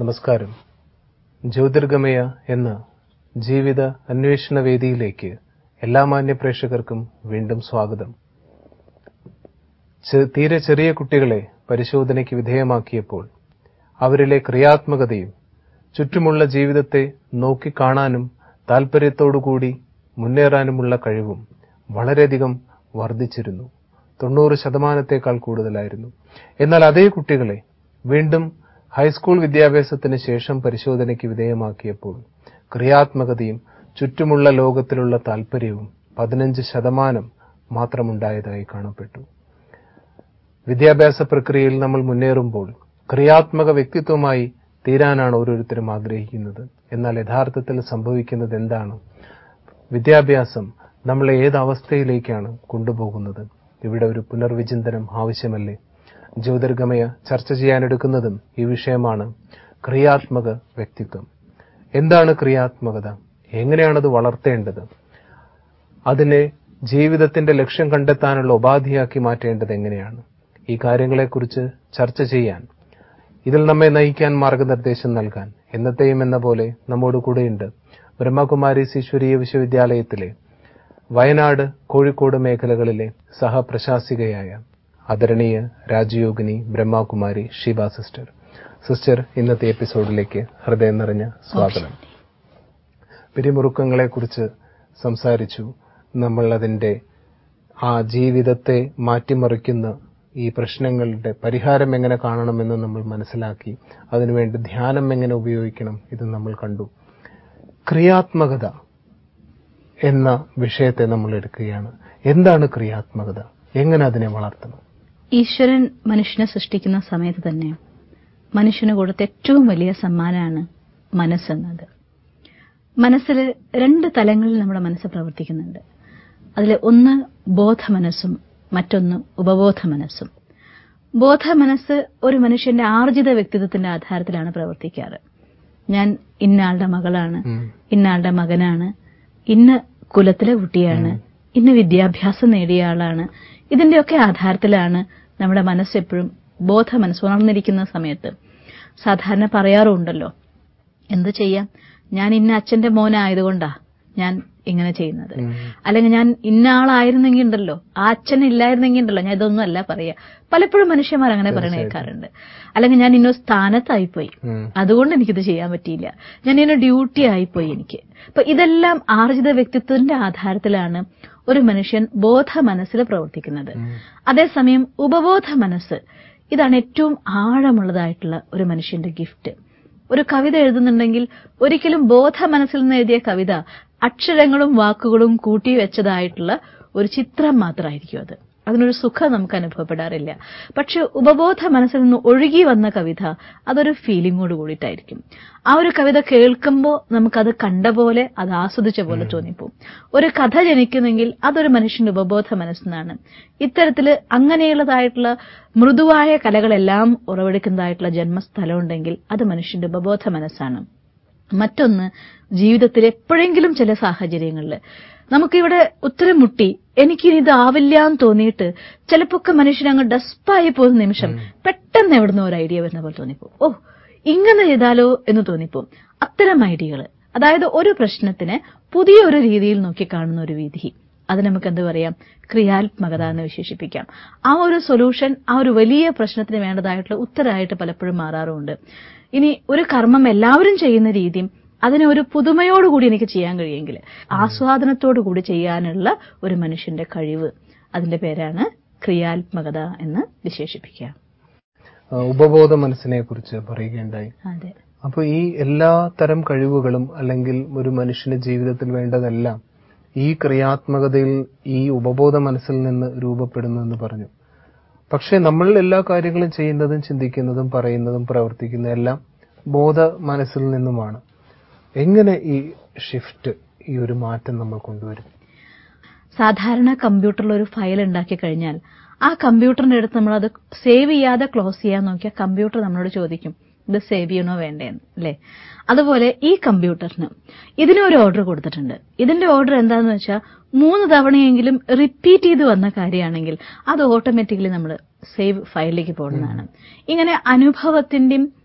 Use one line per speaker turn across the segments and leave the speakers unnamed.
നമസ്കാരം ജ്യോതിർഗമയ എന്ന ജീവിത അന്വേഷണ വേദിയിലേക്ക് എല്ലാ മാന്യ പ്രേക്ഷകർക്കും വീണ്ടും സ്വാഗതം ചെ- തീരെ ചെറിയ കുട്ടികളെ പരിശോധനയ്ക്ക് വിധേയമാക്കിയപ്പോൾ അവരിലെ ക്രിയാത്മകതയും ചുറ്റുമുള്ള ജീവിതത്തെ നോക്കിക്കാണാനും താല്പര്യത്തോടുകൂടി മുന്നേറാനുമുള്ള കഴിവും വളരെയധികം വർദ്ധിച്ചിരുന്നു തൊണ്ണൂറ് ശതമാനത്തേക്കാൾ കൂടുതലായിരുന്നു എന്നാൽ അതേ കുട്ടികളെ വീണ്ടും ഹൈസ്കൂൾ വിദ്യാഭ്യാസത്തിന് ശേഷം പരിശോധനയ്ക്ക് വിധേയമാക്കിയപ്പോൾ ക്രിയാത്മകതയും ചുറ്റുമുള്ള ലോകത്തിലുള്ള താല്പര്യവും പതിനഞ്ച് ശതമാനം മാത്രമുണ്ടായതായി കാണപ്പെട്ടു വിദ്യാഭ്യാസ പ്രക്രിയയിൽ നമ്മൾ മുന്നേറുമ്പോൾ ക്രിയാത്മക വ്യക്തിത്വമായി തീരാനാണ് ഓരോരുത്തരും ആഗ്രഹിക്കുന്നത് എന്നാൽ യഥാർത്ഥത്തിൽ സംഭവിക്കുന്നത് എന്താണ് വിദ്യാഭ്യാസം നമ്മളെ ഏത് അവസ്ഥയിലേക്കാണ് കൊണ്ടുപോകുന്നത് ഇവിടെ ഒരു പുനർവിചിന്തനം ആവശ്യമല്ലേ ജ്യോതിർഗമയ ചർച്ച ചെയ്യാനെടുക്കുന്നതും ഈ വിഷയമാണ് ക്രിയാത്മക വ്യക്തിത്വം എന്താണ് ക്രിയാത്മകത എങ്ങനെയാണത് വളർത്തേണ്ടത് അതിനെ ജീവിതത്തിന്റെ ലക്ഷ്യം കണ്ടെത്താനുള്ള ഉപാധിയാക്കി മാറ്റേണ്ടത് എങ്ങനെയാണ് ഈ കാര്യങ്ങളെക്കുറിച്ച് ചർച്ച ചെയ്യാൻ ഇതിൽ നമ്മെ നയിക്കാൻ മാർഗനിർദ്ദേശം നൽകാൻ എന്നത്തെയും എന്ന പോലെ നമ്മോട് കൂടെയുണ്ട് ബ്രഹ്മകുമാരീസ് ഈശ്വരീയ വിശ്വവിദ്യാലയത്തിലെ വയനാട് കോഴിക്കോട് മേഖലകളിലെ സഹപ്രശാസികയായ ആദരണീയ രാജയോഗിനി ബ്രഹ്മകുമാരി ഷീബ സിസ്റ്റർ സിസ്റ്റർ ഇന്നത്തെ എപ്പിസോഡിലേക്ക് ഹൃദയം നിറഞ്ഞ സ്വാഗതം പിരിമുറുക്കങ്ങളെക്കുറിച്ച് സംസാരിച്ചു നമ്മൾ അതിന്റെ ആ ജീവിതത്തെ മാറ്റിമറിക്കുന്ന ഈ പ്രശ്നങ്ങളുടെ പരിഹാരം എങ്ങനെ കാണണമെന്ന് നമ്മൾ മനസ്സിലാക്കി അതിനുവേണ്ടി ധ്യാനം എങ്ങനെ ഉപയോഗിക്കണം ഇത് നമ്മൾ കണ്ടു ക്രിയാത്മകത എന്ന വിഷയത്തെ നമ്മൾ എടുക്കുകയാണ് എന്താണ് ക്രിയാത്മകത എങ്ങനെ അതിനെ വളർത്തണം
ഈശ്വരൻ മനുഷ്യനെ സൃഷ്ടിക്കുന്ന സമയത്ത് തന്നെ മനുഷ്യന് കൊടുത്ത ഏറ്റവും വലിയ സമ്മാനമാണ് മനസ്സെന്നത് മനസ്സിൽ രണ്ട് തലങ്ങളിൽ നമ്മുടെ മനസ്സ് പ്രവർത്തിക്കുന്നുണ്ട് അതിൽ ഒന്ന് ബോധമനസ്സും മറ്റൊന്ന് ഉപബോധ മനസ്സും ബോധ മനസ്സ് ഒരു മനുഷ്യന്റെ ആർജിത വ്യക്തിത്വത്തിന്റെ ആധാരത്തിലാണ് പ്രവർത്തിക്കാറ് ഞാൻ ഇന്നയാളുടെ മകളാണ് ഇന്നയാളുടെ മകനാണ് ഇന്ന കുലത്തിലെ കുട്ടിയാണ് ഇന്ന വിദ്യാഭ്യാസം നേടിയ ആളാണ് ഇതിന്റെയൊക്കെ ആധാരത്തിലാണ് നമ്മുടെ മനസ്സ് എപ്പോഴും ബോധ മനസ്സ് ഉണർന്നിരിക്കുന്ന സമയത്ത് സാധാരണ പറയാറുണ്ടല്ലോ എന്ത് ചെയ്യാം ഞാൻ ഇന്ന അച്ഛന്റെ മോനായതുകൊണ്ടാ ഞാൻ ഇങ്ങനെ ചെയ്യുന്നത് അല്ലെങ്കിൽ ഞാൻ ഇന്ന ആളായിരുന്നെങ്കിൽ ഉണ്ടല്ലോ ആ അച്ഛൻ ഇല്ലായിരുന്നെങ്കിൽ ഉണ്ടല്ലോ ഞാൻ ഇതൊന്നും അല്ല പറയാ പലപ്പോഴും മനുഷ്യന്മാർ അങ്ങനെ പറയണ കേൾക്കാറുണ്ട് അല്ലെങ്കിൽ ഞാൻ ഇന്ന സ്ഥാനത്തായിപ്പോയി അതുകൊണ്ട് എനിക്കിത് ചെയ്യാൻ പറ്റിയില്ല ഞാൻ ഇന്ന ഡ്യൂട്ടി ആയിപ്പോയി എനിക്ക് അപ്പൊ ഇതെല്ലാം ആർജിത വ്യക്തിത്വത്തിന്റെ ആധാരത്തിലാണ് ഒരു മനുഷ്യൻ ബോധ മനസ്സിൽ പ്രവർത്തിക്കുന്നത് അതേസമയം ഉപബോധ മനസ്സ് ഇതാണ് ഏറ്റവും ആഴമുള്ളതായിട്ടുള്ള ഒരു മനുഷ്യന്റെ ഗിഫ്റ്റ് ഒരു കവിത എഴുതുന്നുണ്ടെങ്കിൽ ഒരിക്കലും ബോധ മനസ്സിൽ നിന്ന് എഴുതിയ കവിത അക്ഷരങ്ങളും വാക്കുകളും കൂട്ടി വെച്ചതായിട്ടുള്ള ഒരു ചിത്രം മാത്രമായിരിക്കും അത് അതിനൊരു സുഖം നമുക്ക് അനുഭവപ്പെടാറില്ല പക്ഷെ ഉപബോധ മനസ്സിൽ നിന്ന് ഒഴുകി വന്ന കവിത അതൊരു ഫീലിംഗോട് കൂടിയിട്ടായിരിക്കും ആ ഒരു കവിത കേൾക്കുമ്പോൾ നമുക്കത് കണ്ട പോലെ അത് ആസ്വദിച്ച പോലെ തോന്നിപ്പോവും ഒരു കഥ ജനിക്കുന്നെങ്കിൽ അതൊരു മനുഷ്യന്റെ ഉപബോധ മനസ്സെന്നാണ് ഇത്തരത്തില് അങ്ങനെയുള്ളതായിട്ടുള്ള മൃദുവായ കലകളെല്ലാം ഉറവെടുക്കുന്നതായിട്ടുള്ള ജന്മസ്ഥലം ഉണ്ടെങ്കിൽ അത് മനുഷ്യന്റെ ഉപബോധ മനസ്സാണ് മറ്റൊന്ന് ജീവിതത്തിൽ എപ്പോഴെങ്കിലും ചില സാഹചര്യങ്ങളിൽ നമുക്കിവിടെ ഉത്തരം മുട്ടി എനിക്കിനി ഇതാവില്ല എന്ന് തോന്നിയിട്ട് ചിലപ്പൊക്കെ മനുഷ്യൻ അങ്ങ് ഡസ്പായി പോകുന്ന നിമിഷം പെട്ടെന്ന് എവിടുന്ന് ഒരു ഐഡിയ വരുന്ന പോലെ തോന്നിപ്പോ ഓ ഇങ്ങനെ ചെയ്താലോ എന്ന് തോന്നിപ്പോ അത്തരം ഐഡിയകൾ അതായത് ഒരു പ്രശ്നത്തിനെ പുതിയൊരു രീതിയിൽ നോക്കി കാണുന്ന ഒരു വിധി അത് നമുക്ക് എന്ത് പറയാം ക്രിയാത്മകത എന്ന് വിശേഷിപ്പിക്കാം ആ ഒരു സൊല്യൂഷൻ ആ ഒരു വലിയ പ്രശ്നത്തിന് വേണ്ടതായിട്ടുള്ള ഉത്തരമായിട്ട് പലപ്പോഴും മാറാറുമുണ്ട് ഇനി ഒരു കർമ്മം എല്ലാവരും ചെയ്യുന്ന രീതിയും അതിനെ ഒരു പുതുമയോടുകൂടി എനിക്ക് ചെയ്യാൻ കഴിയുമെങ്കിൽ ആസ്വാദനത്തോടു കൂടി ചെയ്യാനുള്ള ഒരു മനുഷ്യന്റെ കഴിവ് അതിന്റെ പേരാണ് ക്രിയാത്മകത എന്ന് വിശേഷിപ്പിക്കുക
ആ, ഉപബോധ മനസ്സിനെ കുറിച്ച് പറയുകയുണ്ടായി
അതെ
അപ്പൊ ഈ എല്ലാ തരം കഴിവുകളും അല്ലെങ്കിൽ ഒരു മനുഷ്യന് ജീവിതത്തിൽ വേണ്ടതെല്ലാം ഈ ക്രിയാത്മകതയിൽ ഈ ഉപബോധ മനസ്സിൽ നിന്ന് രൂപപ്പെടുന്നു എന്ന് പറഞ്ഞു പക്ഷെ നമ്മൾ എല്ലാ കാര്യങ്ങളും ചെയ്യുന്നതും ചിന്തിക്കുന്നതും പറയുന്നതും പ്രവർത്തിക്കുന്നതും എല്ലാം ബോധ മനസ്സിൽ നിന്നുമാണ് എങ്ങനെ ഈ ഷിഫ്റ്റ് ഈ ഒരു മാറ്റം നമ്മൾ കൊണ്ടുവരും
സാധാരണ കമ്പ്യൂട്ടറിൽ ഒരു ഫയൽ ഉണ്ടാക്കി കഴിഞ്ഞാൽ ആ കമ്പ്യൂട്ടറിന്റെ അടുത്ത് നമ്മൾ അത് സേവ് ചെയ്യാതെ ക്ലോസ് ചെയ്യാൻ നോക്കിയാൽ കമ്പ്യൂട്ടർ നമ്മളോട് ചോദിക്കും ഇത് സേവ് ചെയ്യണോ വേണ്ടേന്ന് അല്ലേ അതുപോലെ ഈ കമ്പ്യൂട്ടറിന് ഇതിനൊരു ഓർഡർ കൊടുത്തിട്ടുണ്ട് ഇതിന്റെ ഓർഡർ എന്താന്ന് വെച്ചാൽ മൂന്ന് തവണയെങ്കിലും റിപ്പീറ്റ് ചെയ്ത് വന്ന കാര്യമാണെങ്കിൽ അത് ഓട്ടോമാറ്റിക്കലി നമ്മൾ സേവ് ഫയലിലേക്ക് പോകുന്നതാണ് ഇങ്ങനെ അനുഭവത്തിന്റെയും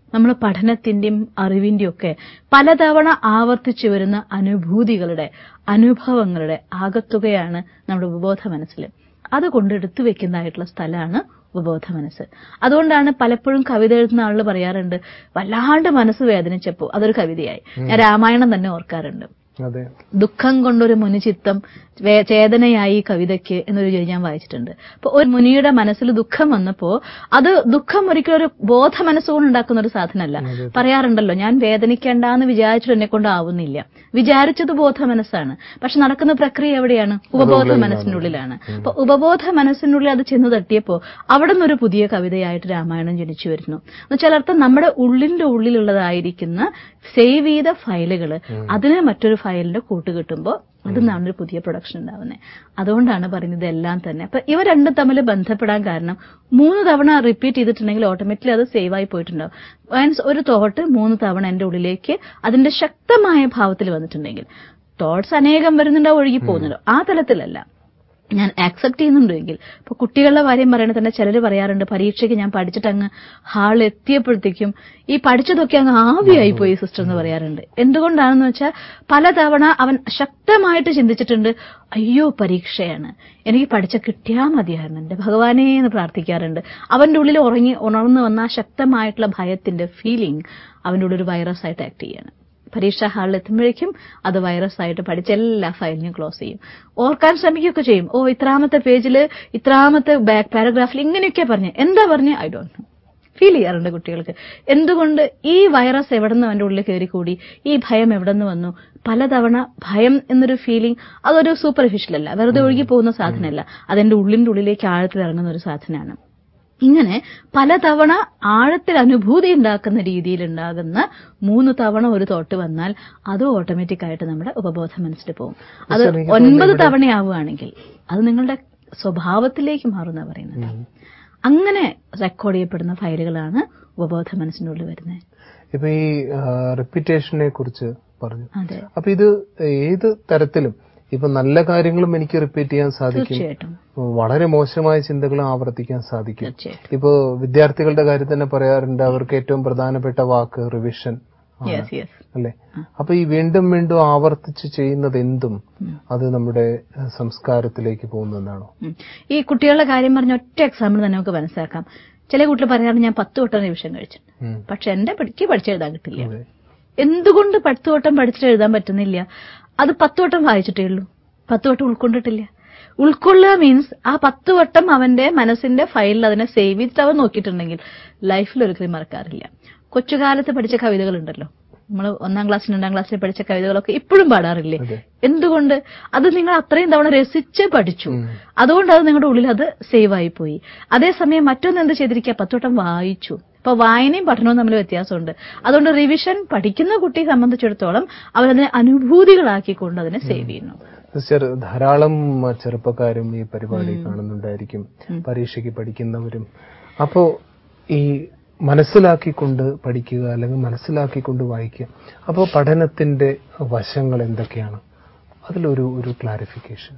നമ്മൾ പഠനത്തിന്റെയും അറിവിന്റെയും ഒക്കെ പലതവണ ആവർത്തിച്ചു വരുന്ന അനുഭൂതികളുടെ അനുഭവങ്ങളുടെ ആകത്തുകയാണ് നമ്മുടെ ഉപബോധ മനസ്സിൽ അത് കൊണ്ടെടുത്തു വെക്കുന്നതായിട്ടുള്ള സ്ഥലമാണ് ഉപബോധ മനസ്സ് അതുകൊണ്ടാണ് പലപ്പോഴും കവിത എഴുതുന്ന ആളുകൾ പറയാറുണ്ട് വല്ലാണ്ട് മനസ്സ് വേദനിച്ചപ്പോ അതൊരു കവിതയായി ഞാൻ രാമായണം തന്നെ ഓർക്കാറുണ്ട്
അതെ
ദുഃഖം കൊണ്ടൊരു മുനിചിത്തം വേ- ചേതനയായി ഈ കവിതയ്ക്ക് എന്നൊരു ജോലി ഞാൻ വായിച്ചിട്ടുണ്ട് അപ്പൊ ഒരു മുനിയുടെ മനസ്സിൽ ദുഃഖം വന്നപ്പോ അത് ദുഃഖം ഒരിക്കലും ഒരു ബോധ മനസ്സുകൊണ്ട് ഉണ്ടാക്കുന്ന ഒരു സാധനമല്ല പറയാറുണ്ടല്ലോ ഞാൻ വേദനിക്കേണ്ടെന്ന് വിചാരിച്ചിട്ട് എന്നെ കൊണ്ട് ആവുന്നില്ല വിചാരിച്ചത് ബോധ മനസ്സാണ് പക്ഷെ നടക്കുന്ന പ്രക്രിയ എവിടെയാണ് ഉപബോധ മനസ്സിനുള്ളിലാണ് അപ്പൊ ഉപബോധ മനസ്സിനുള്ളിൽ അത് ചെന്ന് തട്ടിയപ്പോ അവിടെ നിന്നൊരു പുതിയ കവിതയായിട്ട് രാമായണം ജനിച്ചു വരുന്നു എന്നുവെച്ചാൽ അർത്ഥം നമ്മുടെ ഉള്ളിന്റെ ഉള്ളിലുള്ളതായിരിക്കുന്ന സേവ് ചെയ്ത ഫയലുകൾ അതിനെ മറ്റൊരു ഫയലിന്റെ കൂട്ട് കിട്ടുമ്പോൾ അതിൽ നിന്നാണ് ഒരു പുതിയ പ്രൊഡക്ഷൻ ഉണ്ടാവുന്നത് അതുകൊണ്ടാണ് പറയുന്നത് എല്ലാം തന്നെ അപ്പൊ ഇവ രണ്ടും തമ്മിൽ ബന്ധപ്പെടാൻ കാരണം മൂന്ന് തവണ റിപ്പീറ്റ് ചെയ്തിട്ടുണ്ടെങ്കിൽ ഓട്ടോമാറ്റിക്കലി അത് സേവ് ആയി പോയിട്ടുണ്ടാവും മീൻസ് ഒരു തോട്ട് മൂന്ന് തവണ എന്റെ ഉള്ളിലേക്ക് അതിന്റെ ശക്തമായ ഭാവത്തിൽ വന്നിട്ടുണ്ടെങ്കിൽ തോട്ട്സ് അനേകം വരുന്നുണ്ടാവും ഒഴുകി പോകുന്നുണ്ടോ ആ തലത്തിലല്ല ഞാൻ ആക്സെപ്റ്റ് ചെയ്യുന്നുണ്ടെങ്കിൽ ഇപ്പൊ കുട്ടികളുടെ കാര്യം പറയണത് തന്നെ ചിലർ പറയാറുണ്ട് പരീക്ഷയ്ക്ക് ഞാൻ പഠിച്ചിട്ട് അങ്ങ് ഹാളിൽ എത്തിയപ്പോഴത്തേക്കും ഈ പഠിച്ചതൊക്കെ അങ്ങ് ആവിയായി പോയി സിസ്റ്റർ എന്ന് പറയാറുണ്ട് എന്തുകൊണ്ടാണെന്ന് വെച്ചാൽ പലതവണ അവൻ ശക്തമായിട്ട് ചിന്തിച്ചിട്ടുണ്ട് അയ്യോ പരീക്ഷയാണ് എനിക്ക് പഠിച്ച കിട്ടിയാ മതിയായിരുന്നു എന്റെ ഭഗവാനെ എന്ന് പ്രാർത്ഥിക്കാറുണ്ട് അവന്റെ ഉള്ളിൽ ഉറങ്ങി ഉണർന്നു വന്ന ആ ശക്തമായിട്ടുള്ള ഭയത്തിന്റെ ഫീലിംഗ് അവന്റെ ഉള്ളിൽ ഒരു വൈറസ് ആയിട്ട് ആക്ട് ചെയ്യാണ് പരീക്ഷാ ഹാളിൽ എത്തുമ്പോഴേക്കും അത് വൈറസ് ആയിട്ട് പഠിച്ച എല്ലാ ഫയലിനും ക്ലോസ് ചെയ്യും ഓർക്കാൻ ശ്രമിക്കുകയൊക്കെ ചെയ്യും ഓ ഇത്രാമത്തെ പേജിൽ ഇത്രാമത്തെ ബാക്ക് പാരഗ്രാഫിൽ ഇങ്ങനെയൊക്കെ പറഞ്ഞു എന്താ പറഞ്ഞ് ഐ ഡോണ്ട് നോ ഫീൽ ചെയ്യാറുണ്ട് കുട്ടികൾക്ക് എന്തുകൊണ്ട് ഈ വൈറസ് എവിടെ നിന്ന് അവന്റെ ഉള്ളിൽ കയറി കൂടി ഈ ഭയം എവിടെ നിന്ന് വന്നു പലതവണ ഭയം എന്നൊരു ഫീലിംഗ് അതൊരു സൂപ്പർഫിഷ്യൽ അല്ല വെറുതെ ഒഴുകി പോകുന്ന സാധനമല്ല അതെന്റെ ഉള്ളിന്റെ ഉള്ളിലേക്ക് ആഴത്തിൽ ഇറങ്ങുന്ന ഒരു സാധനമാണ് ഇങ്ങനെ പലതവണ ആഴത്തിൽ അനുഭൂതി ഉണ്ടാക്കുന്ന രീതിയിൽ ഉണ്ടാകുന്ന മൂന്ന് തവണ ഒരു തോട്ട് വന്നാൽ അത് ഓട്ടോമാറ്റിക് ആയിട്ട് നമ്മുടെ ഉപബോധ മനസ്സിൽ പോകും അത്
മിസ്റ്റർ, എനിക്ക്
ഒൻപത് തവണയാവുകയാണെങ്കിൽ അത് നിങ്ങളുടെ സ്വഭാവത്തിലേക്ക് മാറുന്ന പറയുന്നത് അങ്ങനെ റെക്കോർഡ് ചെയ്യപ്പെടുന്ന ഫയലുകളാണ് ഉപബോധ മനസ്സിനുള്ളിൽ വരുന്നത്
ഇപ്പൊ ഈ റിപ്പീറ്റേഷനെ കുറിച്ച് പറഞ്ഞു
അതെ
അപ്പൊ ഇത് ഏത് തരത്തിലും ഇപ്പൊ നല്ല കാര്യങ്ങളും എനിക്ക് റിപ്പീറ്റ് ചെയ്യാൻ സാധിക്കും
തീർച്ചയായിട്ടും
വളരെ മോശമായ ചിന്തകളും ആവർത്തിക്കാൻ സാധിക്കും
തീർച്ചയായിട്ടും
ഇപ്പോ വിദ്യാർത്ഥികളുടെ കാര്യം തന്നെ പറയാറുണ്ട് അവർക്ക് ഏറ്റവും പ്രധാനപ്പെട്ട വാക്ക് റിവിഷൻ
യെസ് യെസ്
അല്ലെ അപ്പൊ ഈ വീണ്ടും വീണ്ടും ആവർത്തിച്ച് ചെയ്യുന്നത് എന്തും അത് നമ്മുടെ ഏഹ്, സംസ്കാരത്തിലേക്ക് പോകുന്നതാണോ
ഉം. ഈ കുട്ടികളുടെ കാര്യം പറഞ്ഞ ഒറ്റ എക്സാമ്പിൾ തന്നെ നമുക്ക് മനസ്സിലാക്കാം ചില കുട്ടികൾ പറയാറുണ്ട് ഞാൻ പത്ത് വട്ടം റിവിഷൻ കഴിച്ചു
ഉം.
പക്ഷെ എന്റെ പഠിക്ക് പഠിച്ചെഴുതാൻ കിട്ടില്ല
അതെ.
എന്തുകൊണ്ട് പത്ത് വട്ടം പഠിച്ചിട്ട് എഴുതാൻ പറ്റുന്നില്ല അത് പത്ത് വട്ടം വായിച്ചിട്ടേ ഉള്ളൂ പത്ത് വട്ടം ഉൾക്കൊണ്ടിട്ടില്ല ഉൾക്കൊള്ളുക മീൻസ് ആ പത്ത് വട്ടം അവന്റെ മനസ്സിന്റെ ഫയലിൽ അതിനെ സേവ് ചെയ്തിട്ട് അവൻ നോക്കിയിട്ടുണ്ടെങ്കിൽ ലൈഫിൽ ഒരിക്കലും മറക്കാറില്ല കൊച്ചുകാലത്ത് പഠിച്ച കവിതകളുണ്ടല്ലോ നമ്മൾ ഒന്നാം ക്ലാസ്സിൽ രണ്ടാം ക്ലാസ്സിൽ പഠിച്ച കവിതകളൊക്കെ ഇപ്പോഴും പാടാറില്ലേ
അതെ.
എന്തുകൊണ്ട് അത് നിങ്ങൾ അത്രയും തവണ രസിച്ച് പഠിച്ചു
ഉം.
അതുകൊണ്ട് അത് നിങ്ങളുടെ ഉള്ളിൽ അത് സേവ് ആയി പോയി അതേസമയം മറ്റൊന്ന് എന്ത് ചെയ്തിരിക്കുക പത്തോട്ടം വായിച്ചു ഇപ്പൊ വായനയും പഠനവും തമ്മിൽ വ്യത്യാസമുണ്ട് അതുകൊണ്ട് റിവിഷൻ പഠിക്കുന്ന കുട്ടിയെ സംബന്ധിച്ചിടത്തോളം അവരതിനെ അനുഭൂതികളാക്കിക്കൊണ്ട് അതിനെ സേവ് ചെയ്യുന്നു
സിസ്റ്റർ ധാരാളം ചെറുപ്പക്കാരും ഈ പരിപാടി കാണുന്നുണ്ടായിരിക്കും പരീക്ഷയ്ക്ക് പഠിക്കുന്നവരും അപ്പോ ഈ മനസ്സിലാക്കിക്കൊണ്ട് പഠിക്കുക അല്ലെങ്കിൽ മനസ്സിലാക്കിക്കൊണ്ട് വായിക്കുക അപ്പോൾ പഠനത്തിന്റെ വശങ്ങൾ എന്തൊക്കെയാണ് അതിലൊരു ഒരു ക്ലാരിഫിക്കേഷൻ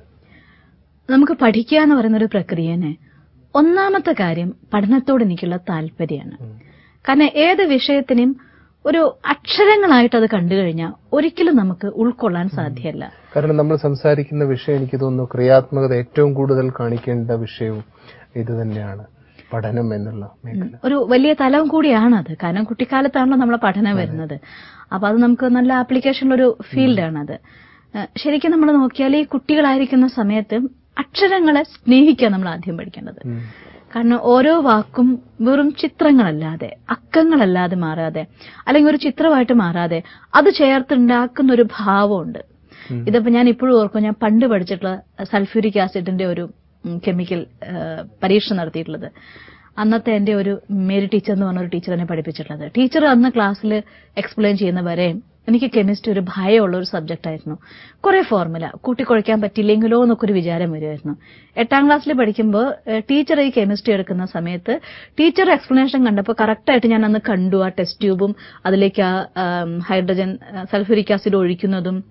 നമുക്ക് പഠിക്കുക എന്ന് പറയുന്ന ഒരു പ്രക്രിയനെ ഒന്നാമത്തെ കാര്യം പഠനത്തോട് എനിക്കുള്ള താല്പര്യമാണ് കാരണം ഏത് വിഷയത്തിനും ഒരു അക്ഷരങ്ങളായിട്ട് അത് കണ്ടു കഴിഞ്ഞാൽ ഒരിക്കലും നമുക്ക് ഉൾക്കൊള്ളാൻ സാധ്യമല്ല
കാരണം നമ്മൾ സംസാരിക്കുന്ന വിഷയം എനിക്ക് തോന്നുന്നു ക്രിയാത്മകത ഏറ്റവും കൂടുതൽ കാണിക്കേണ്ട വിഷയവും ഇത് തന്നെയാണ് പഠനം എന്നുള്ള മേഖല
ഒരു വലിയ തലം കൂടിയാണ് അത് കാരണം കുട്ടിക്കാലത്താണല്ലോ നമ്മളെ പഠനം വരുന്നത് അപ്പൊ അത് നമുക്ക് നല്ല ആപ്ലിക്കേഷനുള്ള ഒരു ഫീൽഡാണ് അത് ഏഹ് ശരിക്കും നമ്മൾ നോക്കിയാൽ ഈ കുട്ടികളായിരിക്കുന്ന സമയത്ത് അക്ഷരങ്ങളെ സ്നേഹിക്കാൻ നമ്മൾ ആദ്യം പഠിക്കേണ്ടത്
ഉം.
കാരണം ഓരോ വാക്കും വെറും ചിത്രങ്ങളല്ലാതെ അക്കങ്ങളല്ലാതെ മാറാതെ അല്ലെങ്കിൽ ഒരു ചിത്രമായിട്ട് മാറാതെ അത് ചേർത്തുണ്ടാക്കുന്ന ഒരു ഭാവമുണ്ട്
ഉം.
ഇതിപ്പോ ഞാൻ ഇപ്പോഴും ഓർക്കും ഞാൻ പണ്ട് പഠിച്ചിട്ടുള്ള സൾഫ്യൂരിക് ആസിഡിന്റെ ഒരു കെമിക്കൽ പരീക്ഷ നടത്തിയിട്ടുള്ളത് അന്നത്തെ എന്റെ ഒരു മേരി ടീച്ചർ എന്ന് പറഞ്ഞ ഒരു ടീച്ചർ എന്നെ പഠിപ്പിച്ചിട്ടുള്ളത് ടീച്ചർ അന്ന് ക്ലാസ്സിൽ എക്സ്പ്ലെയിൻ ചെയ്യുന്ന വരെ എനിക്ക് കെമിസ്ട്രി ഒരു ഭയമുള്ള ഒരു സബ്ജക്റ്റ് ആയിരുന്നു കുറെ ഫോർമുല കൂട്ടിക്കുഴയ്ക്കാൻ പറ്റില്ലെങ്കിലോ എന്നൊക്കെ ഒരു വിചാരം വരുമായിരുന്നു എട്ടാം ക്ലാസ്സിൽ പഠിക്കുമ്പോൾ ടീച്ചർ ഈ കെമിസ്ട്രി എടുക്കുന്ന സമയത്ത് ടീച്ചർ എക്സ്പ്ലനേഷൻ കണ്ടപ്പോൾ കറക്റ്റായിട്ട് ഞാൻ അന്ന് കണ്ടു ആ ടെസ്റ്റ് ട്യൂബും അതിലേക്ക് ആ ഹൈഡ്രജൻ സൾഫ്യൂരിക് ആസിഡ് ഒഴിക്കുന്നതും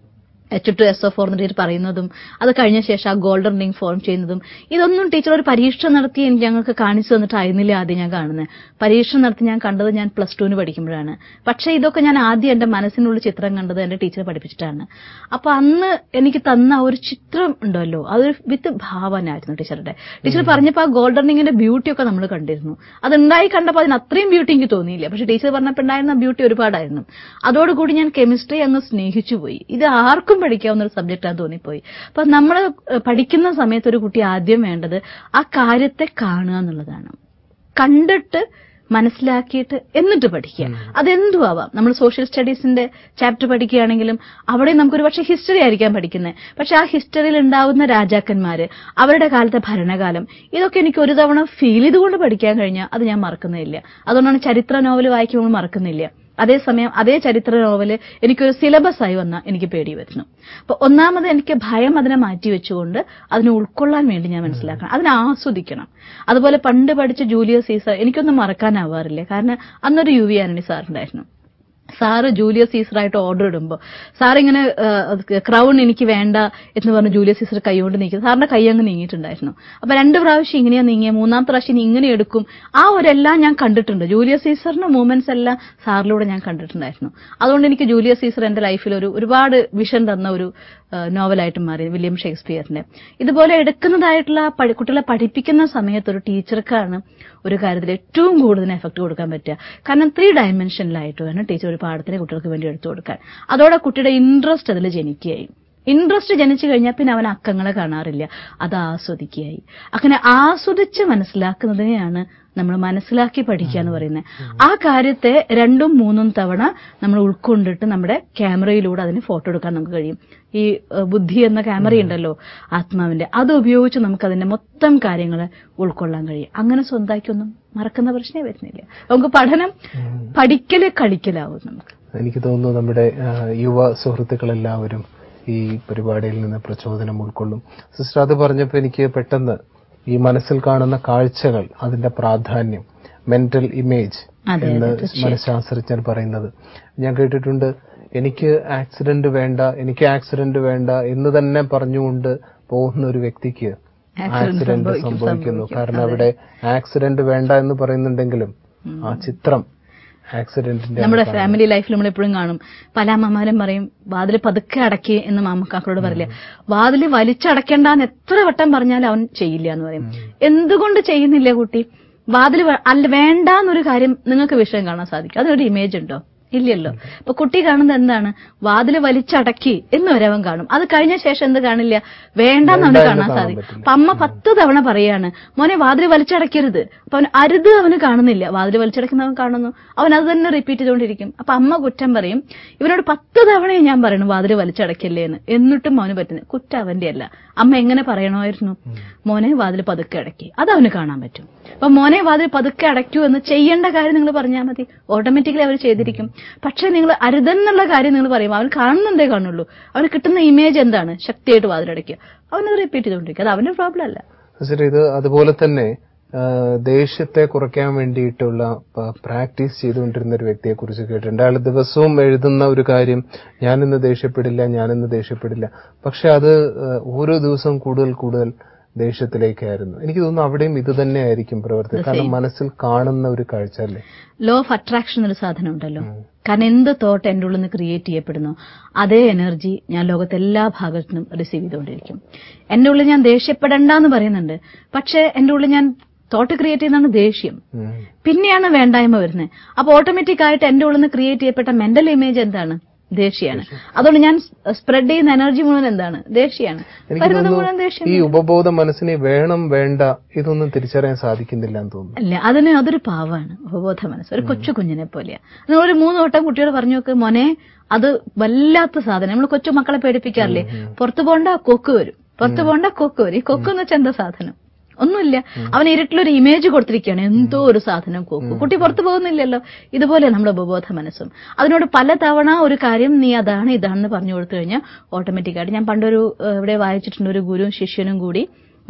H two S O four എന്ന് പറയുന്നതും അത് കഴിഞ്ഞ ശേഷം ആ ഗോൾഡൻ റിംഗ് ഫോം ചെയ്യുന്നതും ഇതൊന്നും ടീച്ചർ ഒരു പരീക്ഷ നടത്തി എനിക്ക് ഞങ്ങൾക്ക് കാണിച്ചു തന്നിട്ടായിരുന്നില്ല ആദ്യം ഞാൻ കാണുന്നത് പരീക്ഷ നടത്തി ഞാൻ കണ്ടത് ഞാൻ പ്ലസ് ടുവിന് പഠിക്കുമ്പോഴാണ് പക്ഷേ ഇതൊക്കെ ഞാൻ ആദ്യം എന്റെ മനസ്സിനുള്ളിൽ ചിത്രം കണ്ടത് എന്റെ ടീച്ചർ പഠിപ്പിച്ചിട്ടാണ് അപ്പൊ അന്ന് എനിക്ക് തന്ന ആ ഒരു ചിത്രം ഉണ്ടല്ലോ അതൊരു വിത്ത് ഭാവനായിരുന്നു ടീച്ചറുടെ ടീച്ചർ പറഞ്ഞപ്പോൾ ആ ഗോൾഡൻ റിംഗിന്റെ ബ്യൂട്ടി ഒക്കെ നമ്മൾ കണ്ടിരുന്നു അത് ഉണ്ടായി കണ്ടപ്പോൾ അതിന് അത്രയും ബ്യൂട്ടി എനിക്ക് തോന്നിയില്ല പക്ഷെ ടീച്ചർ പറഞ്ഞപ്പോൾ ഉണ്ടായിരുന്ന ബ്യൂട്ടി ഒരുപാടായിരുന്നു അതോടുകൂടി ഞാൻ കെമിസ്ട്രി അങ്ങ് സ്നേഹിച്ചു പോയി ഇത് ആർക്കും പഠിക്കാവുന്ന ഒരു സബ്ജക്റ്റാന്ന് തോന്നിപ്പോയി അപ്പൊ നമ്മൾ പഠിക്കുന്ന സമയത്ത് ഒരു കുട്ടി ആദ്യം വേണ്ടത് ആ കാര്യത്തെ കാണുക എന്നുള്ളതാണ് കണ്ടിട്ട് മനസ്സിലാക്കിയിട്ട് എന്നിട്ട് പഠിക്കുക അതെന്തും ആവാം നമ്മൾ സോഷ്യൽ സ്റ്റഡീസിന്റെ ചാപ്റ്റർ പഠിക്കുകയാണെങ്കിലും അവിടെ നമുക്കൊരു പക്ഷേ ഹിസ്റ്ററി ആയിരിക്കാം പഠിക്കുന്നത് പക്ഷെ ആ ഹിസ്റ്ററിയിൽ ഉണ്ടാവുന്ന രാജാക്കന്മാര് അവരുടെ കാലത്തെ ഭരണകാലം ഇതൊക്കെ എനിക്ക് ഒരു തവണ ഫീൽ ചെയ്തുകൊണ്ട് പഠിക്കാൻ കഴിഞ്ഞാൽ അത് ഞാൻ മറക്കുന്നില്ല അതുകൊണ്ടാണ് ചരിത്ര നോവൽ വായിക്കുമ്പോൾ മറക്കുന്നില്ല അതേസമയം അതേ ചരിത്ര നോവല് എനിക്കൊരു സിലബസ് ആയി വന്നാൽ എനിക്ക് പേടി വരുന്നു അപ്പൊ ഒന്നാമത് എനിക്ക് ഭയം അതിനെ മാറ്റിവെച്ചുകൊണ്ട് അതിനെ ഉൾക്കൊള്ളാൻ വേണ്ടി ഞാൻ മനസ്സിലാക്കണം അതിനെ ആസ്വദിക്കണം അതുപോലെ പണ്ട് പഠിച്ച ജൂലിയസ് സീസർ എനിക്കൊന്നും മറക്കാനാവാറില്ല കാരണം അന്നൊരു യു വി ആന്റണി സാറുണ്ടായിരുന്നു സാറ് ജൂലിയസ് സീസറായിട്ട് ഓർഡർ ഇടുമ്പോൾ സാർ ഇങ്ങനെ ക്രൗൺ എനിക്ക് വേണ്ട എന്ന് പറഞ്ഞ് ജൂലിയസ് സീസർ കൈകൊണ്ട് നീക്കി സാറിന്റെ കൈ അങ്ങ് നീങ്ങിയിട്ടുണ്ടായിരുന്നു അപ്പൊ രണ്ട് പ്രാവശ്യം ഇങ്ങനെയാ നീങ്ങിയ മൂന്നാമത്തെ പ്രാവശ്യം ഇനി ഇങ്ങനെ എടുക്കും ആ ഒരെല്ലാം ഞാൻ കണ്ടിട്ടുണ്ട് ജൂലിയസ് സീസറിന്റെ മൂവ്മെന്റ്സ് എല്ലാം സാറിലൂടെ ഞാൻ കണ്ടിട്ടുണ്ടായിരുന്നു അതുകൊണ്ട് എനിക്ക് ജൂലിയസ് സീസർ എന്റെ ലൈഫിൽ ഒരു ഒരുപാട് വിഷൻ തന്ന ഒരു നോവലായിട്ട് മാറി വില്യം ഷേക്സ്പിയറിന്റെ ഇതുപോലെ എടുക്കുന്നതായിട്ടുള്ള പഠി- കുട്ടികളെ പഠിപ്പിക്കുന്ന സമയത്ത് ഒരു ടീച്ചർക്കാണ് ഒരു കാര്യത്തിൽ ഏറ്റവും കൂടുതൽ എഫക്ട് കൊടുക്കാൻ പറ്റുക കാരണം ത്രീ ഡയമെൻഷനിലായിട്ട് വേണം ടീച്ചർ ഒരു പാഠത്തിന് കുട്ടികൾക്ക് വേണ്ടി എടുത്തു കൊടുക്കാൻ അതോടെ കുട്ടിയുടെ ഇൻട്രസ്റ്റ് അതിൽ ജനിക്കുകയായി ഇൻട്രസ്റ്റ് ജനിച്ചു കഴിഞ്ഞാൽ പിന്നെ അവൻ അക്കങ്ങളെ കാണാറില്ല അത് ആസ്വദിക്കുകയായി അങ്ങനെ ആസ്വദിച്ച് മനസ്സിലാക്കുന്നതിനെയാണ് നമ്മൾ മനസ്സിലാക്കി പഠിക്കുക എന്ന് പറയുന്നത് ആ കാര്യത്തെ രണ്ടും മൂന്നും തവണ നമ്മൾ ഉൾക്കൊണ്ടിട്ട് നമ്മുടെ ക്യാമറയിലൂടെ അതിന് ഫോട്ടോ എടുക്കാൻ നമുക്ക് കഴിയും ഈ ഏഹ്, ബുദ്ധി എന്ന ക്യാമറ ഉണ്ടല്ലോ ആത്മാവിന്റെ അത് ഉപയോഗിച്ച് നമുക്ക് അതിന്റെ മൊത്തം കാര്യങ്ങൾ ഉൾക്കൊള്ളാൻ കഴിയും അങ്ങനെ സ്വന്തമായിക്കൊന്നും മറക്കുന്ന പ്രശ്നമേ വരുന്നില്ല നമുക്ക് പഠനം പഠിക്കല് കളിക്കലാവും നമുക്ക്
എനിക്ക് തോന്നുന്നു നമ്മുടെ ആ, യുവ സുഹൃത്തുക്കളെല്ലാവരും ഈ പരിപാടിയിൽ നിന്ന് പ്രചോദനം ഉൾക്കൊള്ളും സിസ്റ്റർ അത് പറഞ്ഞപ്പോൾ എനിക്ക് പെട്ടെന്ന് ഈ മനസ്സിൽ കാണുന്ന കാഴ്ചകൾ അതിന്റെ പ്രാധാന്യം മെന്റൽ ഇമേജ്
അതെ,
എന്ന്
അതെ, തീർച്ചയായും.
മനഃശാസ്ത്രജ്ഞർ പറയുന്നത് ഞാൻ കേട്ടിട്ടുണ്ട് എനിക്ക് ആക്സിഡന്റ് വേണ്ട എനിക്ക് ആക്സിഡന്റ് വേണ്ട എന്ന് തന്നെ പറഞ്ഞുകൊണ്ട് പോകുന്ന ഒരു വ്യക്തിക്ക്
Accident
ആക്സിഡന്റ്
സംഭവിക്കും,
സംഭവിക്കുന്നു
സംഭവിക്കും.
കാരണം
അതെ.
അവിടെ ആക്സിഡന്റ് വേണ്ട എന്ന് പറയുന്നുണ്ടെങ്കിലും ആ ചിത്രം ആക്സിഡന്റിന്റെ
നമ്മുടെ
ആണ്
ഫാമിലി ലൈഫിൽ നമ്മൾ എപ്പോഴും കാണും പല അമ്മമാരും പറയും വാതില് പതുക്കെ അടക്കി എന്ന് മാമക്കാക്കളോട് പറയില്ല വാതില് വലിച്ചടക്കേണ്ടെന്ന് എത്ര വട്ടം പറഞ്ഞാലും അവൻ ചെയ്യില്ല എന്ന് പറയും എന്തുകൊണ്ട് ചെയ്യുന്നില്ല കുട്ടി വാതില് വ- അല്ല വേണ്ടാന്നൊരു കാര്യം നിങ്ങൾക്ക് വിഷയം കാണാൻ സാധിക്കും അതൊരു ഇമേജ് ഉണ്ടോ ഇല്ലല്ലോ അപ്പൊ കുട്ടി കാണുന്നത് എന്താണ് വാതില് വലിച്ചടക്കി എന്ന് വരെ അവൻ കാണും അത് കഴിഞ്ഞ ശേഷം എന്ത് കാണില്ല വേണ്ടാന്ന് അവന്
വേണ്ട എന്ന്
കാണാൻ
കാണാൻ
സാധിക്കും
പറ്റില്ല.
അപ്പൊ അമ്മ പത്ത് തവണ പറയാണ് മോനെ വാതിൽ വലിച്ചടക്കരുത് അപ്പൊ അവൻ അരുത് അവന് കാണുന്നില്ല വാതിൽ വലിച്ചടക്കുന്നവൻ കാണുന്നു അവൻ അത് തന്നെ റിപ്പീറ്റ് ചെയ്തുകൊണ്ടിരിക്കും അപ്പൊ അമ്മ കുറ്റം പറയും ഇവനോട് പത്ത് തവണയും ഞാൻ പറയണു വാതിൽ വലിച്ചടക്കല്ലേ എന്ന് എന്നിട്ടും അവന് പറ്റുന്നത് കുറ്റം അവന്റെ അല്ല അമ്മ എങ്ങനെ പറയണമായിരുന്നു മോനെ വാതിൽ പതുക്കെ അടക്കി അത് അവന് കാണാൻ പറ്റും അപ്പൊ മോനെ വാതിൽ പതുക്കെ അടയ്ക്കൂ എന്ന് ചെയ്യേണ്ട കാര്യം നിങ്ങൾ പറഞ്ഞാൽ മതി ഓട്ടോമാറ്റിക്കലി അവർ ചെയ്തിരിക്കും പക്ഷെ നിങ്ങൾ അരുതെന്നുള്ള കാര്യം നിങ്ങൾ പറയും അവൻ കാണുന്നുണ്ടേ കാണുള്ളൂ അവന് കിട്ടുന്ന ഇമേജ് എന്താണ് ശക്തിയായിട്ട് വാതിലടയ്ക്കുക അവനത് റിപ്പീറ്റ് ചെയ്തുകൊണ്ടിരിക്കും അത് അവന്റെ പ്രോബ്ലം അല്ല
സിസ്റ്റർ ഇത് അതുപോലെ തന്നെ ആ, ദേഷ്യത്തെ കുറയ്ക്കാൻ വേണ്ടിയിട്ടുള്ള പ- പ്രാക്ടീസ് ചെയ്തുകൊണ്ടിരുന്ന ഒരു വ്യക്തിയെ കുറിച്ച് കേട്ടിട്ടുണ്ട് അയാൾ ദിവസവും എഴുതുന്ന ഒരു കാര്യം ഞാനിന്ന് ദേഷ്യപ്പെടില്ല ഞാനിന്ന് ദേഷ്യപ്പെടില്ല പക്ഷെ അത് ആ, ഓരോ ദിവസവും കൂടുതൽ കൂടുതൽ ദേഷ്യത്തിലേക്കായിരുന്നു എനിക്ക് തോന്നുന്നു അവിടെയും ഇത് തന്നെയായിരിക്കും പ്രവർത്തി കാരണം മനസ്സിൽ കാണുന്ന ഒരു കാഴ്ച അല്ലേ
ലോ ഓഫ് അട്രാക്ഷൻ എന്നൊരു സാധനം ഉണ്ടല്ലോ കാരണം എന്ത് തോട്ട് എന്റെ ഉള്ളിൽ നിന്ന് ക്രിയേറ്റ് ചെയ്യപ്പെടുന്നു അതേ എനർജി ഞാൻ ലോകത്തെ എല്ലാ ഭാഗത്തുനിന്നും റിസീവ് ചെയ്തുകൊണ്ടിരിക്കും എന്റെ ഉള്ളിൽ ഞാൻ ദേഷ്യപ്പെടണ്ട എന്ന് പറയുന്നുണ്ട് പക്ഷെ എന്റെ ഉള്ളിൽ ഞാൻ തോട്ട് ക്രിയേറ്റ് ചെയ്യുന്നതാണ് ദേഷ്യം
ഉം.
പിന്നെയാണ് വേണ്ടായ്മ വരുന്നത് അപ്പൊ ഓട്ടോമാറ്റിക് ആയിട്ട് എന്റെ ഉള്ളിൽ നിന്ന് ക്രിയേറ്റ് ചെയ്യപ്പെട്ട മെന്റൽ ഇമേജ് എന്താണ് ദേഷ്യമാണ് അതുകൊണ്ട് ഞാൻ സ്പ്രെഡ് ചെയ്യുന്ന എനർജി മുഴുവൻ എന്താണ് ദേഷ്യമാണ്
എനിക്ക്
വരുന്നത് മുഴുവൻ
തോന്നുന്നു
ദേഷ്യം
ഈ ഉപബോധ മനസ്സിനെ വേണം വേണ്ട ഇതൊന്നും തിരിച്ചറിയാൻ സാധിക്കുന്നില്ല എന്ന് തോന്നുന്നു
അല്ല അതിന് അതൊരു പാവാണ് ഉപബോധ മനസ്സ് ഒരു കൊച്ചു കുഞ്ഞിനെ പോലെയാ നിങ്ങൾ ഒരു മൂന്ന് വട്ടം കുട്ടിയോട് പറഞ്ഞു നോക്ക് മോനെ അത് വല്ലാത്ത സാധനം നമ്മൾ കൊച്ചു മക്കളെ പേടിപ്പിക്കാറില്ലേ പുറത്തു പോണ്ട കൊക്ക് വരും പുറത്തു പോണ്ട കൊക്ക് വരും ഈ കൊക്ക് എന്ന് വെച്ചാൽ എന്താ സാധനം ഒന്നുമില്ല അവൻ ഇരുട്ടിലൊരു ഇമേജ് കൊടുത്തിരിക്കുകയാണ് എന്തോ ഒരു സാധനം കൊക്ക് കുട്ടി പുറത്തു പോകുന്നില്ലല്ലോ ഇതുപോലെ നമ്മുടെ ഉപബോധ മനസ്സും അതിനോട് പലതവണ ഒരു കാര്യം നീ അതാണ് ഇതാണെന്ന് പറഞ്ഞു കൊടുത്തു കഴിഞ്ഞാൽ ഓട്ടോമാറ്റിക്കായിട്ട് ഞാൻ പണ്ടൊരു ഏഹ്, ഇവിടെ വായിച്ചിട്ടുണ്ട് ഒരു ഗുരുവും ശിഷ്യനും കൂടി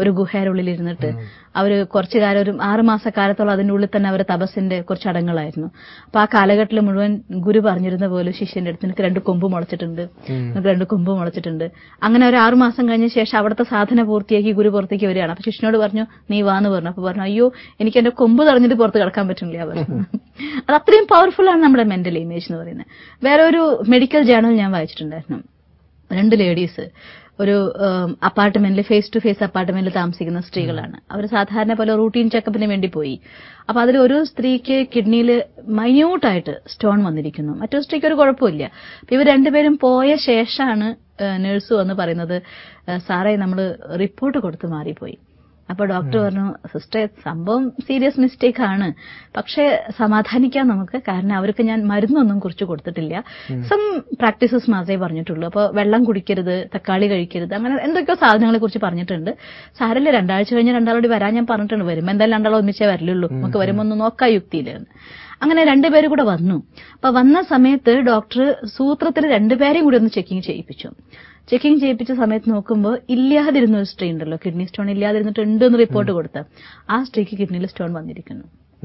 ഒരു ഗുഹയുടെ ഉള്ളിൽ ഇരുന്നിട്ട് അവര് കുറച്ചു കാലം ഒരു ആറ് മാസക്കാലത്തോളം അതിന്റെ ഉള്ളിൽ തന്നെ അവർ തപസ്സിന്റെ കുറച്ച് അടങ്ങളായിരുന്നു അപ്പൊ ആ കാലഘട്ടത്തിൽ മുഴുവൻ ഗുരു പറഞ്ഞിരുന്ന പോലെ ശിഷ്യന്റെ അടുത്ത് നിനക്ക് രണ്ട് കൊമ്പ് മുളച്ചിട്ടുണ്ട് നിനക്ക് രണ്ട് കൊമ്പ് മുളച്ചിട്ടുണ്ട് അങ്ങനെ ഒരു ആറു മാസം കഴിഞ്ഞ ശേഷം അവിടുത്തെ സാധന പൂർത്തിയാക്കി ഗുരു പുറത്തേക്ക് വരികയാണ് അപ്പൊ ശിഷ്യനോട് പറഞ്ഞു നീ വാന്ന് പറഞ്ഞു അപ്പൊ പറഞ്ഞു അയ്യോ എനിക്ക് എന്റെ കൊമ്പ് തടഞ്ഞിട്ട് പുറത്ത് കിടക്കാൻ പറ്റുന്നില്ല പറഞ്ഞു അത് അത്രയും പവർഫുൾ ആണ് നമ്മുടെ മെന്റൽ ഇമേജ് എന്ന് പറയുന്നത് വേറെ ഒരു മെഡിക്കൽ ജേണൽ ഞാൻ വായിച്ചിട്ടുണ്ടായിരുന്നു രണ്ട് ലേഡീസ് ഒരു അപ്പാർട്ട്മെന്റിൽ ഫേസ് ടു ഫേസ് അപ്പാർട്ട്മെന്റിൽ താമസിക്കുന്ന സ്ത്രീകളാണ് അവർ സാധാരണ പോലെ റൂട്ടീൻ ചെക്കപ്പിന് വേണ്ടി പോയി അപ്പൊ അതിൽ ഒരു സ്ത്രീക്ക് കിഡ്നിയിൽ മൈന്യൂട്ടായിട്ട് സ്റ്റോൺ വന്നിരിക്കുന്നു മറ്റൊരു സ്ത്രീക്ക് ഒരു കുഴപ്പമില്ല അപ്പൊ ഇവർ രണ്ടുപേരും പോയ ശേഷമാണ് നഴ്സ് വന്ന് പറയുന്നത് സാറേ നമ്മൾ റിപ്പോർട്ട് കൊടുത്ത് മാറിപ്പോയി അപ്പൊ ഡോക്ടർ പറഞ്ഞു സിസ്റ്റർ സംഭവം സീരിയസ് മിസ്റ്റേക്ക് ആണ് പക്ഷെ സമാധാനിക്കാൻ നമുക്ക് കാരണം അവർക്ക് ഞാൻ മരുന്നൊന്നും കുറിച്ച് കൊടുത്തിട്ടില്ല സം പ്രാക്ടീസസ് മാത്രമേ പറഞ്ഞിട്ടുള്ളൂ അപ്പൊ വെള്ളം കുടിക്കരുത് തക്കാളി കഴിക്കരുത് അങ്ങനെ എന്തൊക്കെയോ സാധനങ്ങളെ കുറിച്ച് പറഞ്ഞിട്ടുണ്ട് സാരല്ല രണ്ടാഴ്ച കഴിഞ്ഞ് രണ്ടാളോട് വരാൻ ഞാൻ പറഞ്ഞിട്ടുണ്ട് വരുമ്പോ എന്തായാലും രണ്ടാളും ഒന്നിച്ചേ വരില്ലുള്ളൂ നമുക്ക് വരുമ്പോ ഒന്ന് നോക്കാം യുക്തിയിലാണ് അങ്ങനെ രണ്ടുപേരും കൂടെ വന്നു അപ്പൊ വന്ന സമയത്ത് ഡോക്ടർ സൂത്രത്തിൽ രണ്ടുപേരെയും കൂടി ഒന്ന് ചെക്കിങ് ചെയ്യിപ്പിച്ചു ചെക്കിംഗ് ചെയ്യിപ്പിച്ച സമയത്ത് നോക്കുമ്പോൾ ഇല്ലാതിരുന്ന ഒരു സ്ത്രീ ഉണ്ടല്ലോ കിഡ്നി സ്റ്റോൺ ഇല്ലാതിരുന്നിട്ട് ഉണ്ട് എന്ന് റിപ്പോർട്ട് കൊടുത്ത് ആ സ്ത്രീക്ക് കിഡ്നിയിൽ സ്റ്റോൺ വന്നിരിക്കുന്നു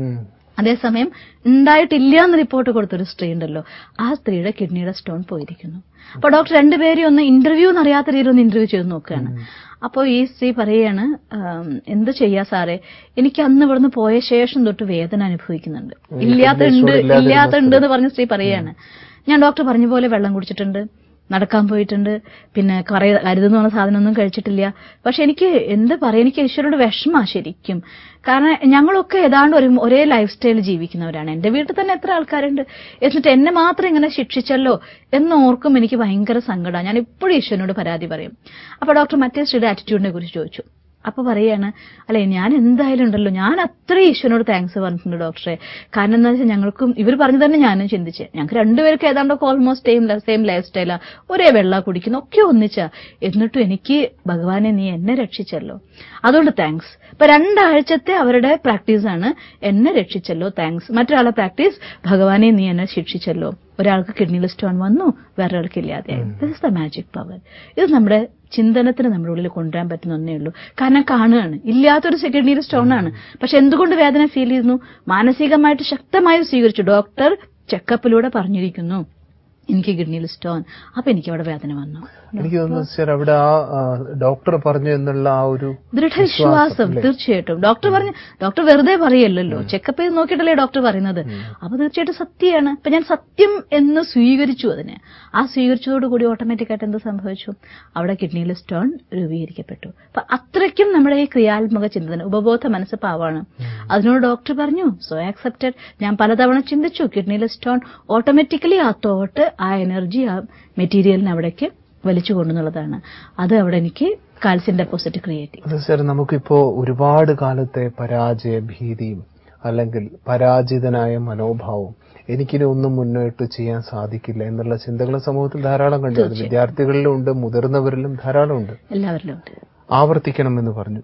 അതേസമയം ഉണ്ടായിട്ടില്ല എന്ന് റിപ്പോർട്ട് കൊടുത്തൊരു സ്ത്രീ ഉണ്ടല്ലോ ആ സ്ത്രീയുടെ കിഡ്നിയുടെ സ്റ്റോൺ പോയിരിക്കുന്നു അപ്പൊ ഡോക്ടർ രണ്ടുപേരെയും ഒന്ന് ഇന്റർവ്യൂ എന്നറിയാത്ത രീതിയിൽ ഒന്ന് ഇന്റർവ്യൂ ചെയ്ത് നോക്കുകയാണ് അപ്പോൾ ഈ സ്ത്രീ പറയാണ് എന്ത് ചെയ്യാ സാറേ എനിക്ക് അന്ന് ഇവിടുന്ന് പോയ ശേഷം തൊട്ട് വേദന അനുഭവിക്കുന്നുണ്ട് ഇല്ലാത്തുണ്ട് ഇല്ലാത്തുണ്ട് എന്ന് പറഞ്ഞ സ്ത്രീ പറയാണ് ഞാൻ ഡോക്ടർ പറഞ്ഞ പോലെ വെള്ളം കുടിച്ചിട്ടുണ്ട് നടക്കാൻ പോയിട്ടുണ്ട് പിന്നെ കുറെ അരുതെന്ന് പറഞ്ഞ സാധനമൊന്നും കഴിച്ചിട്ടില്ല പക്ഷെ എനിക്ക് എന്ത് പറയാ എനിക്ക് ഈശ്വരോട് വിഷമാ ശരിക്കും കാരണം ഞങ്ങളൊക്കെ ഏതാണ്ട് ഒരു ഒരേ ലൈഫ് സ്റ്റൈൽ ജീവിക്കുന്നവരാണ് എന്റെ വീട്ടിൽ തന്നെ എത്ര ആൾക്കാരുണ്ട് എന്നിട്ട് എന്നെ മാത്രം ഇങ്ങനെ ശിക്ഷിച്ചല്ലോ എന്ന് ഓർക്കും എനിക്ക് ഭയങ്കര സങ്കടമാണ് ഞാൻ ഇപ്പോഴും ഈശ്വരനോട് പരാതി പറയും അപ്പൊ ഡോക്ടർ മറ്റേ സ്ത്രീയുടെ ആറ്റിറ്റ്യൂഡിനെ കുറിച്ച് ചോദിച്ചു അപ്പൊ പറയാണ് അല്ലെ ഞാൻ എന്തായാലും ഉണ്ടല്ലോ ഞാൻ അത്ര ഈശ്വരനോട് താങ്ക്സ് പറഞ്ഞിട്ടുണ്ട് ഡോക്ടറെ കാരണം എന്താ വെച്ചാൽ ഞങ്ങൾക്കും ഇവർ പറഞ്ഞു തന്നെ ഞാനും ചിന്തിച്ച് ഞങ്ങൾക്ക് രണ്ടുപേർക്ക് ഏതാണ്ടൊക്കെ ഓൾമോസ്റ്റ് സെയിം സെയിം ലൈഫ് സ്റ്റൈലാ ഒരേ വെള്ള കുടിക്കുന്നു ഒക്കെ ഒന്നിച്ചാ എന്നിട്ടും എനിക്ക് ഭഗവാനെ നീ എന്നെ രക്ഷിച്ചല്ലോ അതുകൊണ്ട് താങ്ക്സ് ഇപ്പൊ രണ്ടാഴ്ചത്തെ അവരുടെ പ്രാക്ടീസാണ് എന്നെ രക്ഷിച്ചല്ലോ താങ്ക്സ് മറ്റൊരാളെ പ്രാക്ടീസ് ഭഗവാനെ നീ എന്നെ ശിക്ഷിച്ചല്ലോ ഒരാൾക്ക് കിഡ്നിയിൽ സ്റ്റോൺ വന്നു വേറൊരാൾക്ക് ഇല്ലാതെയായി this is the magic power ഇത് നമ്മുടെ ചിന്തനത്തിന് നമ്മുടെ ഉള്ളിൽ കൊണ്ടുവരാൻ പറ്റുന്ന ഒന്നേ ഉള്ളൂ കാരണം കാണുകയാണ് ഇല്ലാത്തൊരു കിഡ്നിയിൽ സ്റ്റോൺ ആണ് പക്ഷെ എന്തുകൊണ്ട് വേദന ഫീൽ ചെയ്യുന്നു മാനസികമായിട്ട് ശക്തമായി സ്വീകരിച്ചു ഡോക്ടർ ചെക്കപ്പിലൂടെ പറഞ്ഞിരിക്കുന്നു എനിക്ക് കിഡ്നിയിൽ സ്റ്റോൺ അപ്പൊ എനിക്ക് അവിടെ വേദന വന്നു
എനിക്ക് തോന്നുന്നു സർ അവിടെ ആ ഡോക്ടർ പറഞ്ഞു എന്നുള്ള ആ ഒരു
ദൃഢവിശ്വാസം തീർച്ചയായിട്ടും ഡോക്ടർ പറഞ്ഞു ഡോക്ടർ വെറുതെ പറയല്ലോ ചെക്കപ്പ് ചെയ്ത് നോക്കിയിട്ടല്ലേ ഡോക്ടർ പറയുന്നത് അപ്പൊ തീർച്ചയായിട്ടും സത്യമാണ് അപ്പൊ ഞാൻ സത്യം എന്ന് സ്വീകരിച്ചു അതിനെ ആ സ്വീകരിച്ചതോടുകൂടി ഓട്ടോമാറ്റിക് ആയിട്ട് എന്ത് സംഭവിച്ചു അവിടെ കിഡ്നിയിൽ സ്റ്റോൺ രൂപീകരിക്കപ്പെട്ടു അപ്പൊ അത്രയ്ക്കും നമ്മുടെ ഈ ക്രിയാത്മക ചിന്തന ഉപബോധ മനസ്സ് പാവാണ് അതിനോട് ഡോക്ടർ പറഞ്ഞു സോ ആക്സെപ്റ്റഡ് ഞാൻ പലതവണ ചിന്തിച്ചു കിഡ്നിയിൽ സ്റ്റോൺ ഓട്ടോമാറ്റിക്കലി ആ തോട്ട് ആ എനർജി ആ മെറ്റീരിയലിനെ അവിടേക്ക് വലിച്ചു കൊണ്ടുന്നുള്ളതാണ് അത് അവിടെ എനിക്ക് കാൽസ്യം ഡെപ്പോസിറ്റ് ക്രിയേറ്റ്
അത് സർ നമുക്കിപ്പോ ഒരുപാട് കാലത്തെ പരാജയ ഭീതിയും അല്ലെങ്കിൽ പരാജിതനായ മനോഭാവവും എനിക്കിനി ഒന്നും മുന്നോട്ട് ചെയ്യാൻ സാധിക്കില്ല എന്നുള്ള ചിന്തകൾ സമൂഹത്തിൽ ധാരാളം കണ്ടു അത് വിദ്യാർത്ഥികളിലും ഉണ്ട് മുതിർന്നവരിലും ധാരാളം ഉണ്ട്
എല്ലാവരിലും ഉണ്ട്
ആവർത്തിക്കണമെന്ന് പറഞ്ഞു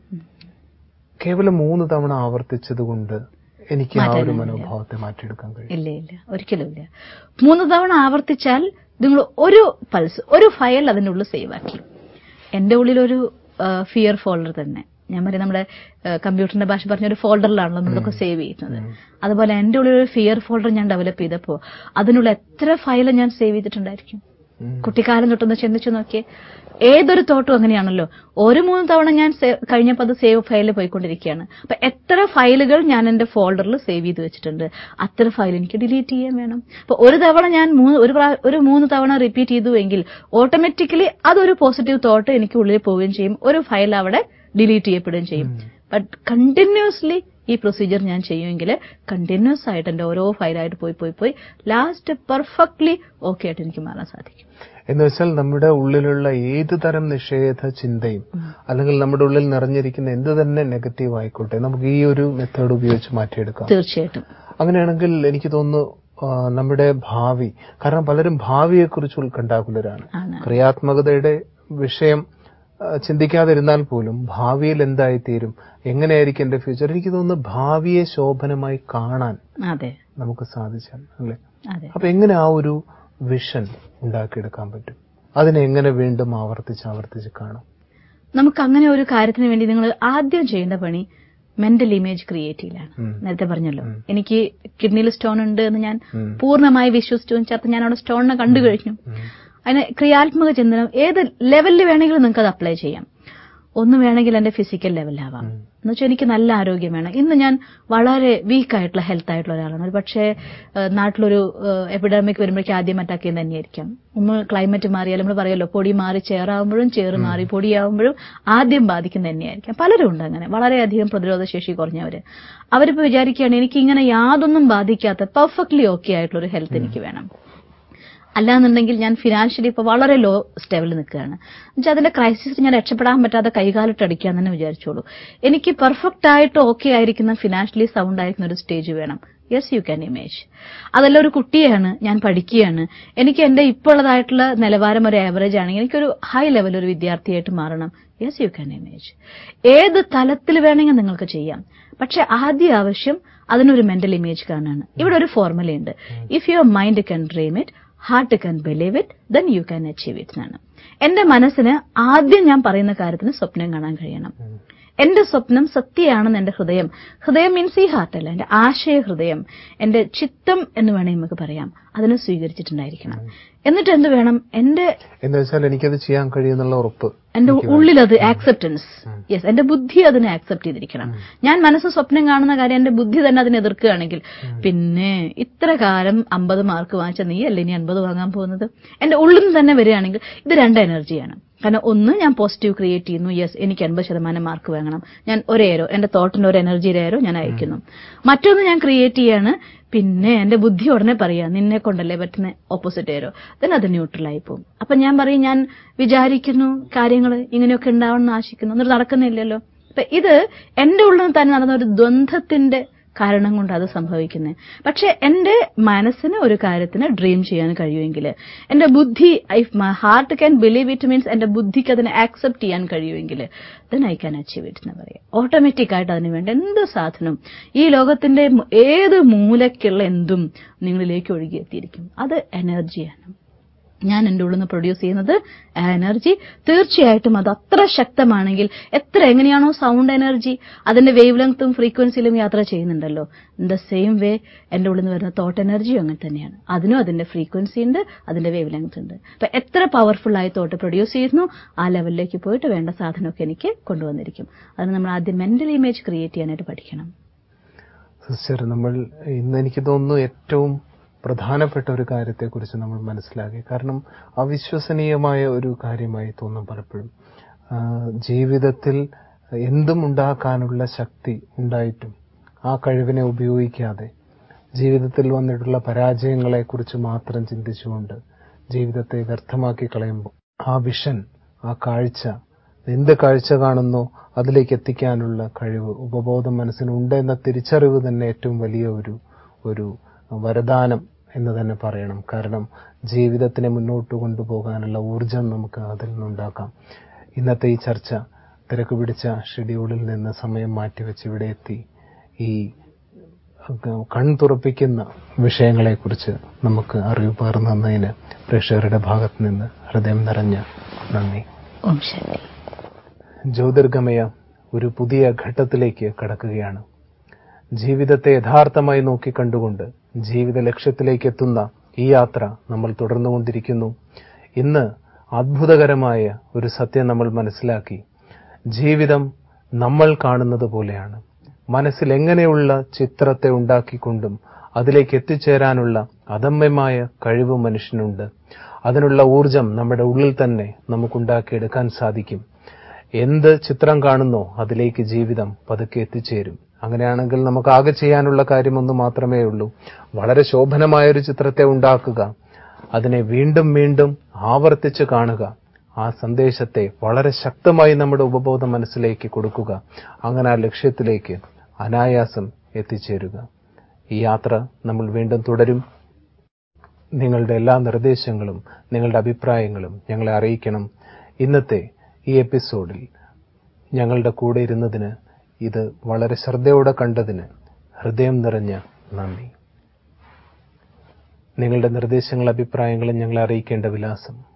കേവലം മൂന്ന് തവണ ആവർത്തിച്ചതുകൊണ്ട് എനിക്ക് ആ ഒരു മനോഭാവത്തെ മാറ്റിയെടുക്കാൻ കഴിയും
ഇല്ല ഇല്ല ഒരിക്കലും ഇല്ല മൂന്ന് തവണ ആവർത്തിച്ചാൽ നിങ്ങൾ ഒരു പൾസ് ഒരു ഫയൽ അതിന്റെ ഉള്ളിൽ സേവ് ആക്കി എന്റെ ഉള്ളിൽ ഒരു ഫിയർ ഫോൾഡർ തന്നെ ഞാൻ പറയും നമ്മുടെ കമ്പ്യൂട്ടറിന്റെ ഭാഷ പറഞ്ഞ ഒരു ഫോൾഡറിലാണല്ലോ നമ്മളൊക്കെ സേവ് ചെയ്യുന്നത് അതുപോലെ എന്റെ ഉള്ളിൽ ഒരു ഫിയർ ഫോൾഡർ ഞാൻ ഡെവലപ്പ് ചെയ്തപ്പോ അതിനുള്ള എത്ര ഫയൽ ഞാൻ സേവ് ചെയ്തിട്ടുണ്ടായിരിക്കും കുട്ടിക്കാലം തൊട്ടൊന്ന് ചിന്തിച്ചു നോക്കിയേ ഏതൊരു തോട്ടും അങ്ങനെയാണല്ലോ ഒരു മൂന്ന് തവണ ഞാൻ കഴിഞ്ഞപ്പോൾ അത് സേവ് ഫയലിൽ പോയിക്കൊണ്ടിരിക്കുകയാണ് അപ്പൊ എത്ര ഫയലുകൾ ഞാൻ എന്റെ ഫോൾഡറിൽ സേവ് ചെയ്ത് വെച്ചിട്ടുണ്ട് അത്ര ഫയൽ എനിക്ക് ഡിലീറ്റ് ചെയ്യാൻ വേണം അപ്പൊ ഒരു തവണ ഞാൻ ഒരു ഒരു മൂന്ന് തവണ റിപ്പീറ്റ് ചെയ്തു എങ്കിൽ ഓട്ടോമാറ്റിക്കലി അതൊരു പോസിറ്റീവ് തോട്ട് എനിക്ക് ഉള്ളിൽ പോവുകയും ചെയ്യും ഒരു ഫയൽ അവിടെ ഡിലീറ്റ് ചെയ്യപ്പെടുകയും ചെയ്യും ബട്ട് കണ്ടിന്യൂസ്ലി ഈ പ്രൊസീജിയർ ഞാൻ ചെയ്യുമെങ്കിൽ കണ്ടിന്യൂസ് ആയിട്ട് എന്റെ ഓരോ ഫയലായിട്ട് പോയി പോയി പോയി ലാസ്റ്റ് പെർഫെക്റ്റ്ലി ഓക്കെ ആയിട്ട് എനിക്ക് മാറാൻ സാധിക്കും
എന്ന് വെച്ചാൽ നമ്മുടെ ഉള്ളിലുള്ള ഏത് തരം നിഷേധ ചിന്തയും അല്ലെങ്കിൽ നമ്മുടെ ഉള്ളിൽ നിറഞ്ഞിരിക്കുന്ന എന്ത് തന്നെ നെഗറ്റീവ് ആയിക്കോട്ടെ നമുക്ക് ഈ ഒരു മെത്തേഡ് ഉപയോഗിച്ച് മാറ്റിയെടുക്കാം
തീർച്ചയായിട്ടും
അങ്ങനെയാണെങ്കിൽ എനിക്ക് തോന്നുന്നു നമ്മുടെ ഭാവി കാരണം പലരും ഭാവിയെക്കുറിച്ച് ഉത്കണ്ഠാകുലരാണ് ക്രിയാത്മകതയുടെ വിഷയം ചിന്തിക്കാതിരുന്നാൽ പോലും ഭാവിയിൽ എന്തായിത്തീരും എങ്ങനെയായിരിക്കും എന്റെ ഫ്യൂച്ചർ എനിക്ക് തോന്നുന്നു ഭാവിയെ ശോഭനമായി കാണാൻ
അതെ
നമുക്ക് സാധിച്ചാൽ അല്ലേ
അതെ
അപ്പൊ എങ്ങനെ ആ ഒരു വിഷൻ ഉണ്ടാക്കിയെടുക്കാൻ പറ്റും അതിനെ എങ്ങനെ വീണ്ടും ആവർത്തിച്ച് ആവർത്തിച്ച് കാണും
നമുക്ക് അങ്ങനെ ഒരു കാര്യത്തിന് വേണ്ടി നിങ്ങൾ ആദ്യം ചെയ്യേണ്ട പണി മെന്റൽ ഇമേജ് ക്രിയേറ്റ് ചെയ്യലാണ്
ഉം.
നേരത്തെ പറഞ്ഞല്ലോ എനിക്ക് കിഡ്നിയിൽ സ്റ്റോൺ ഉണ്ട് എന്ന് ഞാൻ
ഉം.
പൂർണ്ണമായി വിശ്വസിച്ചു ചേർത്ത് ഞാൻ അവിടെ സ്റ്റോണിനെ കണ്ടു കഴിഞ്ഞു
ഉം.
അതിന് ക്രിയാത്മക ചിന്തനം ഏത് ലെവലിൽ വേണമെങ്കിലും നിങ്ങൾക്ക് അത് അപ്ലൈ ചെയ്യാം ഒന്ന് വേണമെങ്കിൽ എന്റെ ഫിസിക്കൽ ലെവലിലാവാം എന്ന് വെച്ചാൽ എനിക്ക് നല്ല ആരോഗ്യം വേണം ഇന്ന് ഞാൻ വളരെ വീക്ക് ആയിട്ടുള്ള ഹെൽത്ത് ആയിട്ടുള്ള ഒരാളാണ് ഒരു പക്ഷേ ഏഹ്, നാട്ടിലൊരു എപ്പിഡമിക് വരുമ്പോഴേക്കും ആദ്യം അറ്റാക്ക് ചെയ്യുന്നത് തന്നെയായിരിക്കാം ഒന്ന് ക്ലൈമറ്റ് മാറിയാൽ നമ്മൾ പറയുമല്ലോ പൊടി മാറി ചേറാവുമ്പോഴും ചേറ് മാറി പൊടിയാവുമ്പോഴും ആദ്യം ബാധിക്കുന്നത് തന്നെയായിരിക്കാം പലരും ഉണ്ട് അങ്ങനെ വളരെയധികം പ്രതിരോധ ശേഷി കുറഞ്ഞവര് അവരിപ്പോ വിചാരിക്കുകയാണ് എനിക്ക് ഇങ്ങനെ യാതൊന്നും ബാധിക്കാത്ത പെർഫെക്റ്റ്ലി ഓക്കെ ആയിട്ടുള്ള ഒരു ഹെൽത്ത് എനിക്ക് വേണം അല്ലാന്നുണ്ടെങ്കിൽ ഞാൻ ഫിനാൻഷ്യലി ഇപ്പൊ വളരെ ലോ സ്റ്റെബിൽ നിൽക്കുകയാണ് എന്നുവെച്ചാൽ അതിന്റെ ക്രൈസിസിൽ ഞാൻ രക്ഷപ്പെടാൻ പറ്റാതെ കൈകാലിട്ട് അടിക്കാൻ തന്നെ വിചാരിച്ചോളൂ എനിക്ക് പെർഫെക്റ്റ് ആയിട്ട് ഓക്കെ ആയിരിക്കുന്ന ഫിനാൻഷ്യലി സൗണ്ട് ആയിരിക്കുന്ന ഒരു സ്റ്റേജ് വേണം യെസ് യു ക്യാൻ ഇമേജ് അതല്ല ഒരു കുട്ടിയാണ് ഞാൻ പഠിക്കുകയാണ് എനിക്ക് എന്റെ ഇപ്പോൾ ഉള്ളതായിട്ടുള്ള നിലവാരം ഒരു ആവറേജ് ആണെങ്കിൽ എനിക്കൊരു ഹൈ ലെവൽ ഒരു വിദ്യാർത്ഥിയായിട്ട് മാറണം യെസ് യു ക്യാൻ ഇമേജ് ഏത് തലത്തിൽ വേണമെങ്കിൽ നിങ്ങൾക്ക് ചെയ്യാം പക്ഷെ ആദ്യ ആവശ്യം അതിനൊരു മെന്റൽ ഇമേജ് കാണാണ് ഇവിടെ ഒരു ഫോർമുലയുണ്ട് if your mind can dream it heart can believe it then you can achieve it എന്നാണ് എന്റെ മനസ്സിന് ആദ്യം ഞാൻ പറയുന്ന കാര്യത്തിന് സ്വപ്നം കാണാൻ കഴിയണം എന്റെ സ്വപ്നം സത്യമാണെന്ന് എന്റെ ഹൃദയം ഹൃദയം മീൻസ് ഈ ഹാർട്ട് അല്ല എന്റെ ആശയ ഹൃദയം എന്റെ ചിത്തം എന്ന് വേണമെങ്കിൽ നമുക്ക് പറയാം അതിനെ സ്വീകരിച്ചിട്ടുണ്ടായിരിക്കണം എന്നിട്ട് എന്ത് വേണം എന്റെ
എന്ന് വെച്ചാൽ എനിക്കത് ചെയ്യാൻ കഴിയുന്നുള്ള ഉറപ്പ്
എന്റെ ഉള്ളിൽ അത് ആക്സെപ്റ്റൻസ് യെസ് എന്റെ ബുദ്ധി അതിനെ ആക്സെപ്റ്റ് ചെയ്തിരിക്കണം ഞാൻ മനസ്സ് സ്വപ്നം കാണുന്ന കാര്യം എന്റെ ബുദ്ധി തന്നെ അതിനെ എതിർക്കുകയാണെങ്കിൽ പിന്നെ ഇത്ര കാലം അമ്പത് മാർക്ക് വാങ്ങിച്ച നീ അല്ലേ ഇനി അൻപത് വാങ്ങാൻ പോകുന്നത് എന്റെ ഉള്ളിൽ നിന്ന് തന്നെ വരികയാണെങ്കിൽ ഇത് രണ്ട് എനർജിയാണ് കാരണം ഒന്ന് ഞാൻ പോസിറ്റീവ് ക്രിയേറ്റ് ചെയ്യുന്നു യെസ് എനിക്ക് എൺപത് ശതമാനം മാർക്ക് വാങ്ങണം ഞാൻ ഒരേരോ എന്റെ തോട്ടിന്റെ ഒരു എനർജിയുടെ ഏരോ ഞാൻ അയക്കുന്നു മറ്റൊന്ന് ഞാൻ ക്രിയേറ്റ് ചെയ്യാണ് പിന്നെ എന്റെ ബുദ്ധി ഉടനെ പറയാ നിന്നെ കൊണ്ടല്ലേ പറ്റുന്ന ഓപ്പോസിറ്റ് ഏരോ then അത് ന്യൂട്രൽ ആയി പോകും അപ്പൊ ഞാൻ പറയും ഞാൻ വിചാരിക്കുന്നു കാര്യങ്ങൾ ഇങ്ങനെയൊക്കെ ഉണ്ടാവണം എന്ന് ആശിക്കുന്നു എന്നിട്ട് നടക്കുന്നില്ലല്ലോ അപ്പൊ ഇത് എന്റെ ഉള്ളിൽ നിന്ന് തന്നെ നടന്ന ഒരു ദ്വന്ദ്ത്തിന്റെ കാരണം കൊണ്ട് അത് സംഭവിക്കുന്നത് പക്ഷെ എന്റെ മനസ്സിന് ഒരു കാര്യത്തിന് ഡ്രീം ചെയ്യാൻ കഴിയുമെങ്കിൽ എന്റെ ബുദ്ധി if my heart can believe it means എന്റെ ബുദ്ധിക്ക് അതിനെ ആക്സെപ്റ്റ് ചെയ്യാൻ കഴിയുമെങ്കിൽ then I can achieve it എന്ന് പറയാം ഓട്ടോമാറ്റിക് ആയിട്ട് അതിന് വേണ്ട എന്ത് സാധനവും ഈ ലോകത്തിന്റെ മു- ഏത് മൂലയ്ക്കുള്ള എന്തും നിങ്ങളിലേക്ക് ഒഴുകിയെത്തിയിരിക്കും അത് എനർജിയാണ് ഞാൻ എൻ്റെ ഉള്ളിൽ നിന്ന് പ്രൊഡ്യൂസ് ചെയ്യുന്നത് ആ എനർജി തീർച്ചയായിട്ടും അത് അത്ര ശക്തമാണെങ്കിൽ എത്ര എങ്ങനെയാണോ സൗണ്ട് എനർജി അതിന്റെ വേവ് ലെങ്ത്തും ഫ്രീക്വൻസിയിലും യാത്ര ചെയ്യുന്നുണ്ടല്ലോ ഇൻ ദ സെയിം വേ എൻ്റെ ഉള്ളിൽ നിന്ന് വരുന്ന തോട്ട് എനർജിയും അങ്ങനെ തന്നെയാണ് അതിനും അതിന്റെ ഫ്രീക്വൻസി ഉണ്ട് അതിന്റെ വേവ് ലെങ്ത് ഉണ്ട് അപ്പൊ എത്ര പവർഫുൾ ആയി തോട്ട് പ്രൊഡ്യൂസ് ചെയ്യുന്നു ആ ലെവലിലേക്ക് പോയിട്ട് വേണ്ട സാധനമൊക്കെ എനിക്ക് കൊണ്ടുവന്നിരിക്കും അതിന് നമ്മൾ ആദ്യം മെന്റൽ ഇമേജ് ക്രിയേറ്റ് ചെയ്യാനായിട്ട് പഠിക്കണം
സിസ്റ്റർ നമ്മൾ ഇന്ന് എനിക്ക് തോന്നുന്നു ഏറ്റവും പ്രധാനപ്പെട്ട ഒരു കാര്യത്തെക്കുറിച്ച് നമ്മൾ മനസ്സിലാക്കി കാരണം അവിശ്വസനീയമായ ഒരു കാര്യമായി തോന്നും പലപ്പോഴും ആ, ജീവിതത്തിൽ എന്തും ഉണ്ടാക്കാനുള്ള ശക്തി ഉണ്ടായിട്ടും ആ കഴിവിനെ ഉപയോഗിക്കാതെ ജീവിതത്തിൽ വന്നിട്ടുള്ള പരാജയങ്ങളെക്കുറിച്ച് മാത്രം ചിന്തിച്ചുകൊണ്ട് ജീവിതത്തെ വ്യർത്ഥമാക്കി കളയുമ്പോൾ ആ വിഷൻ ആ കാഴ്ച എന്ത് കാഴ്ച കാണുന്നോ അതിലേക്ക് എത്തിക്കാനുള്ള കഴിവ് ഉപബോധം മനസ്സിനുണ്ട് എന്ന തിരിച്ചറിവ് തന്നെ ഏറ്റവും വലിയ ഒരു ഒരു വരദാനം എന്ന് തന്നെ പറയണം കാരണം ജീവിതത്തിനെ മുന്നോട്ട് കൊണ്ടുപോകാനുള്ള ഊർജം നമുക്ക് അതിൽ നിന്നുണ്ടാക്കാം ഇന്നത്തെ ഈ ചർച്ച തിരക്ക് പിടിച്ച ഷെഡ്യൂളിൽ നിന്ന് സമയം മാറ്റിവെച്ച് ഇവിടെ എത്തി ഈ കൺ തുറപ്പിക്കുന്ന വിഷയങ്ങളെക്കുറിച്ച് നമുക്ക് അറിവ് പകർന്നു തന്നതിന് പ്രേക്ഷകരുടെ ഭാഗത്ത് നിന്ന് ഹൃദയം നിറഞ്ഞ നന്ദി
ഓം ശാന്തി
ജ്യോതിർഗമയ ഒരു പുതിയ ഘട്ടത്തിലേക്ക് കടക്കുകയാണ് ജീവിതത്തെ യഥാർത്ഥമായി നോക്കിക്കണ്ടുകൊണ്ട് ജീവിത ലക്ഷ്യത്തിലേക്ക് എത്തുന്ന ഈ യാത്ര നമ്മൾ തുടർന്നുകൊണ്ടിരിക്കുന്നു ഇന്ന് അത്ഭുതകരമായ ഒരു സത്യം നമ്മൾ മനസ്സിലാക്കി ജീവിതം നമ്മൾ കാണുന്നത് പോലെയാണ് മനസ്സിൽ എങ്ങനെയുള്ള ചിത്രത്തെ ഉണ്ടാക്കിക്കൊണ്ടും അതിലേക്ക് എത്തിച്ചേരാനുള്ള അദമ്യമായ കഴിവ് മനുഷ്യനുണ്ട് അതിനുള്ള ഊർജം നമ്മുടെ ഉള്ളിൽ തന്നെ നമുക്കുണ്ടാക്കിയെടുക്കാൻ സാധിക്കും എന്ത് ചിത്രം കാണുന്നോ അതിലേക്ക് ജീവിതം പതുക്കെ എത്തിച്ചേരും അങ്ങനെയാണെങ്കിൽ നമുക്ക് ആകെ ചെയ്യാനുള്ള കാര്യം ഒന്ന് മാത്രമേ ഉള്ളൂ വളരെ ശോഭനമായ ഒരു ചിത്രത്തെ ഉണ്ടാക്കുക അതിനെ വീണ്ടും വീണ്ടും ആവർത്തിച്ച് കാണുക ആ സന്ദേശത്തെ വളരെ ശക്തമായി നമ്മുടെ ഉപബോധ മനസ്സിലേക്ക് കൊടുക്കുക അങ്ങനെ ആ ലക്ഷ്യത്തിലേക്ക് അനായാസം എത്തിച്ചേരുക ഈ യാത്ര നമ്മൾ വീണ്ടും തുടരും നിങ്ങളുടെ എല്ലാ നിർദ്ദേശങ്ങളും നിങ്ങളുടെ അഭിപ്രായങ്ങളും ഞങ്ങളെ അറിയിക്കണം ഇന്നത്തെ ഈ എപ്പിസോഡിൽ ഞങ്ങളുടെ കൂടെ ഇരുന്നതിന് ഇത് വളരെ ശ്രദ്ധയോടെ കണ്ടതിന് ഹൃദയം നിറഞ്ഞ നന്ദി നിങ്ങളുടെ നിർദ്ദേശങ്ങൾ അഭിപ്രായങ്ങളും ഞങ്ങളെ അറിയിക്കേണ്ട വിലാസം